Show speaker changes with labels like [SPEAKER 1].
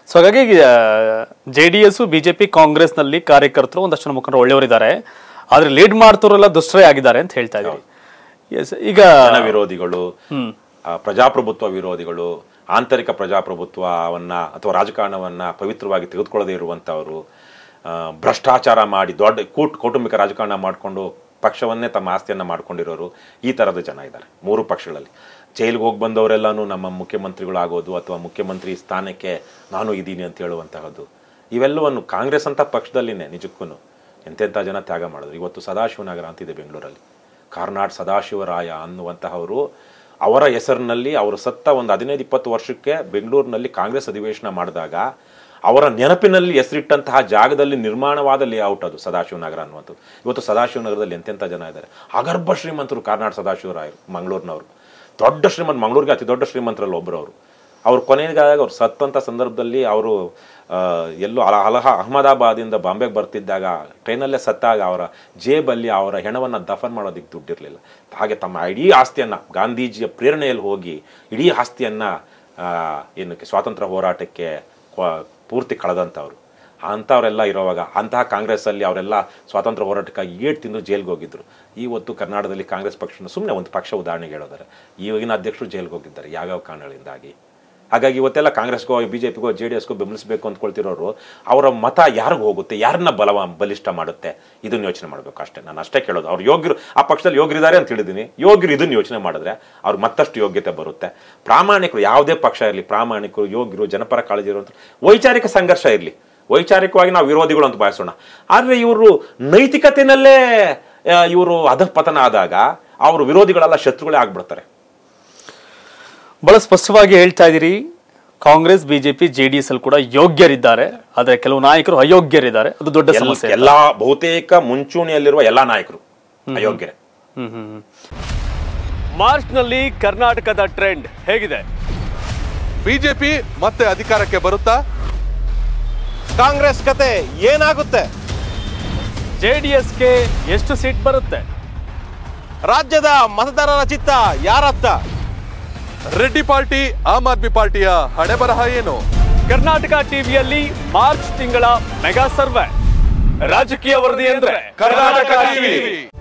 [SPEAKER 1] So ಹಾಗಾಗಿ J D S BJP ಕಾಂಗ್ರೆಸ್ನಲ್ಲಿ ಕಾರ್ಯಕರ್ತರು ಒಂದಷ್ಟು ಜನ ಮುಖಂಡರು ಒಳ್ಳೆಯವರಿದ್ದಾರೆ ಆದ್ರೆ ಲೀಡ್ ಮಾಡ್ತವ್ರೆಲ್ಲ ದುಷ್ಟರೇ ಆಗಿದ್ದಾರೆ ಅಂತ ಹೇಳ್ತಾ ಇದ್ದೀವಿ ಎಸ್ ಈಗ
[SPEAKER 2] ಜನ ವಿರೋಧಿಗಳು ಆ, ಪ್ರಜಾಪ್ರಭುತ್ವ ವಿರೋಧಿಗಳು ಆಂತರಿಕ ಪ್ರಜಾಪ್ರಭುತ್ವವನ್ನ ಅಥವಾ ರಾಜಕಾರಣವನ್ನ ಪವಿತ್ರವಾಗಿ ತೆಗೆದುಕೊಳ್ಳದೇ ಇರುವಂತವರು ಆ, ಭ್ರಷ್ಟಾಚಾರ ಮಾಡಿ ದೊಡ್ಡ ಕೂಟ್ ಕೌಟುಂಬಿಕ ರಾಜಕಾರಣ ಮಾಡಿಕೊಂಡು ಪಕ್ಷವನ್ನೇ ತಮ್ಮ ಆಸ್ತಿಯನ್ನ ಮಾಡ್ಕೊಂಡಿರೋರು ಈ ತರದ ಜನ ಇದ್ದಾರೆ ಮೂರು ಪಕ್ಷಗಳಲ್ಲಿ ಜೈಲಿಗೆ ಹೋಗಿ ಬಂದವರೆಲ್ಲಾನು ನಮ್ಮ ಮುಖ್ಯಮಂತ್ರಿಗಳಾಗೋದು ಅಥವಾ ಮುಖ್ಯಮಂತ್ರಿ ಸ್ಥಾನಕ್ಕೆ ನಾನು ಇದ್ದೀನಿ ಅಂತ ಹೇಳುವಂತಹದ್ದು ಇವೆಲ್ಲವನ್ನು ಕಾಂಗ್ರೆಸ್ ಅಂತ ಪಕ್ಷದಲ್ಲಿನೇ ನಿಜಕ್ಕೂ ಎಂತೆಂಥ ಜನ ತ್ಯಾಗ ಮಾಡಿದ್ರು ಇವತ್ತು ಸದಾಶಿವನಗರ ಅಂತಿದೆ ಬೆಂಗಳೂರಲ್ಲಿ ಕಾರ್ನಾಡ್ ಸದಾಶಿವರಾಯ ಅನ್ನುವಂತಹವರು ಅವರ ಹೆಸರಿನಲ್ಲಿ ಅವರು ಸತ್ತ ಒಂದು ಹದಿನೈದು ಇಪ್ಪತ್ತು ವರ್ಷಕ್ಕೆ ಬೆಂಗಳೂರಿನಲ್ಲಿ ಕಾಂಗ್ರೆಸ್ ಅಧಿವೇಶನ ಮಾಡಿದಾಗ ಅವರ ನೆನಪಿನಲ್ಲಿ ಹೆಸರಿಟ್ಟಂತಹ ಜಾಗದಲ್ಲಿ ನಿರ್ಮಾಣವಾದ ಲೇಔಟ್ ಅದು ಸದಾಶಿವನಗರ ಅನ್ನುವಂಥದ್ದು ಇವತ್ತು ಸದಾಶಿವನಗರದಲ್ಲಿ ಎಂತೆಂಥ ಜನ ಇದ್ದಾರೆ ಅಗರ್ಭ ಶ್ರೀಮಂತರು ಕಾರ್ನಾಡ್ ಸದಾಶಿವರಾಯರು ಮಂಗಳೂರಿನವರು ದೊಡ್ಡ ಶ್ರೀಮಂತ ಮಂಗಳೂರಿಗೆ ಅತಿ ದೊಡ್ಡ ಶ್ರೀಮಂತರಲ್ಲಿ ಒಬ್ಬರು ಅವರು ಅವ್ರು ಕೊನೆಗಾದಾಗ ಅವ್ರು ಸತ್ತಂಥ ಸಂದರ್ಭದಲ್ಲಿ ಅವರು ಎಲ್ಲೋ ಅಲ ಅಲಹ ಅಹಮದಾಬಾದಿಂದ ಬಾಂಬೆಗೆ ಬರ್ತಿದ್ದಾಗ ಟ್ರೈನಲ್ಲೇ ಸತ್ತಾಗ ಅವರ ಜೇಬಲ್ಲಿ ಅವರ ಹೆಣವನ್ನು ದಫನ್ ಮಾಡೋದಕ್ಕೆ ದುಡ್ಡಿರಲಿಲ್ಲ ಹಾಗೆ ತಮ್ಮ ಇಡೀ ಆಸ್ತಿಯನ್ನು ಗಾಂಧೀಜಿಯ ಪ್ರೇರಣೆಯಲ್ಲಿ ಹೋಗಿ ಇಡೀ ಆಸ್ತಿಯನ್ನು ಏನಕ್ಕೆ ಸ್ವಾತಂತ್ರ್ಯ ಹೋರಾಟಕ್ಕೆ ಕ್ವ- ಪೂರ್ತಿ ಕಳೆದಂಥವ್ರು ಅಂಥವರೆಲ್ಲ ಇರೋವಾಗ ಅಂತಹ ಕಾಂಗ್ರೆಸ್ಸಲ್ಲಿ ಅವರೆಲ್ಲ ಸ್ವಾತಂತ್ರ್ಯ ಹೋರಾಟಕ್ಕಾಗಿ ಏಟ್ ತಿಂದು ಜೈಲ್ಗೆ ಹೋಗಿದ್ರು ಇವತ್ತು ಕರ್ನಾಟಕದಲ್ಲಿ ಕಾಂಗ್ರೆಸ್ ಪಕ್ಷನ ಸುಮ್ಮನೆ ಒಂದು ಪಕ್ಷ ಉದಾಹರಣೆಗೆ ಹೇಳೋದಾರೆ ಈಗಿನ ಅಧ್ಯಕ್ಷರು ಜೈಲ್ಗೆ ಹೋಗಿದ್ದಾರೆ ಯಾವ್ಯಾವ ಕಾರಣಗಳಿಂದಾಗಿ ಹಾಗಾಗಿ ಇವತ್ತೆಲ್ಲ ಕಾಂಗ್ರೆಸ್ಗೋ ಬಿ ಜೆ ಪಿಗೋ ಜೆ ಡಿ ಎಸ್ಗೋ ಬೆಂಬಲಿಸಬೇಕು ಅಂದ್ಕೊಳ್ತಿರೋರು ಅವರ ಮತ ಯಾರಿಗೂ ಹೋಗುತ್ತೆ ಯಾರನ್ನ ಬಲವ ಬಲಿಷ್ಠ ಮಾಡುತ್ತೆ ಇದನ್ನ ಯೋಚನೆ ಮಾಡಬೇಕು ಅಷ್ಟೇ ನಾನು ಅಷ್ಟೇ ಕೇಳೋದು ಅವ್ರು ಯೋಗ್ಯರು ಆ ಪಕ್ಷದಲ್ಲಿ ಯೋಗ್ಯರಿದ್ದಾರೆ ಅಂತ ಹೇಳಿದ್ದೀನಿ ಯೋಗ್ಯರು ಇದನ್ನ ಯೋಚನೆ ಮಾಡಿದ್ರೆ ಅವ್ರು ಮತ್ತಷ್ಟು ಯೋಗ್ಯತೆ ಬರುತ್ತೆ ಪ್ರಾಮಾಣಿಕರು ಯಾವುದೇ ಪಕ್ಷ ಇರಲಿ ಪ್ರಾಮಾಣಿಕರು ಯೋಗ್ಯರು ಜನಪರ ಕಾಳಜಿ ಇರುವಂತ ವೈಚಾರಿಕ ಸಂಘರ್ಷ ಇರಲಿ ವೈಚಾರಿಕವಾಗಿ ನಾವು ವಿರೋಧಿಗಳು ಅಂತ ಭಾವಿಸೋಣ ಆದರೆ ಇವರು ನೈತಿಕತೆಯಲ್ಲೇ ಇವರು ಅಧಪತನ ಆದಾಗ ಅವರು ವಿರೋಧಿಗಳೆಲ್ಲ ಶತ್ರುಗಳೇ ಆಗ್ಬಿಡ್ತಾರೆ
[SPEAKER 1] ಬಹಳ ಸ್ಪಷ್ಟವಾಗಿ ಹೇಳ್ತಾ ಇದ್ದೀರಿ ಕಾಂಗ್ರೆಸ್ ಬಿಜೆಪಿ ಜೆಡಿಎಸ್ ಅಲ್ಲಿ ಕೂಡ ಯೋಗ್ಯರಿದ್ದಾರೆ ಆದ್ರೆ ಕೆಲವು ನಾಯಕರು ಅಯೋಗ್ಯರಿದ್ದಾರೆ ಅದು ದೊಡ್ಡ
[SPEAKER 2] ಎಲ್ಲ-
[SPEAKER 1] ಸಮಸ್ಯೆ
[SPEAKER 2] ಎಲ್ಲಾ ಬಹುತೇಕ ಮುಂಚೂಣಿಯಲ್ಲಿರುವ ಎಲ್ಲಾ ನಾಯಕರು ಅಯೋಗ್ಯರೇ
[SPEAKER 1] ಹ್ಮ್ ಹ್ಮ್ ಹ್ಮ್.
[SPEAKER 3] ಮಾರ್ಚ್ನಲ್ಲಿ ಕರ್ನಾಟಕದ ಟ್ರೆಂಡ್ ಹೇಗಿದೆ
[SPEAKER 4] ಬಿಜೆಪಿ ಮತ್ತೆ ಅಧಿಕಾರಕ್ಕೆ ಬರುತ್ತಾ
[SPEAKER 3] ಕಾಂಗ್ರೆಸ್ ಕತೆ ಏನಾಗುತ್ತೆ ಜೆಡಿಎಸ್ಗೆ ಎಷ್ಟು ಸೀಟ್ ಬರುತ್ತೆ ರಾಜ್ಯದ ಮತದಾರರ ಚಿತ್ತ ಯಾರತ್ತ
[SPEAKER 4] ರೆಡ್ಡಿ ಪಾರ್ಟಿ ಆಮ್ ಆದ್ಮಿ ಪಾರ್ಟಿಯ ಹಣೆ ಬರಹ ಏನು
[SPEAKER 3] ಕರ್ನಾಟಕ ಟಿವಿಯಲ್ಲಿ ಮಾರ್ಚ್ ತಿಂಗಳ ಮೆಗಾ ಸರ್ವೆ ರಾಜಕೀಯ ವರದಿ ಅಂದ್ರೆ
[SPEAKER 4] ಕರ್ನಾಟಕ ಟಿವಿ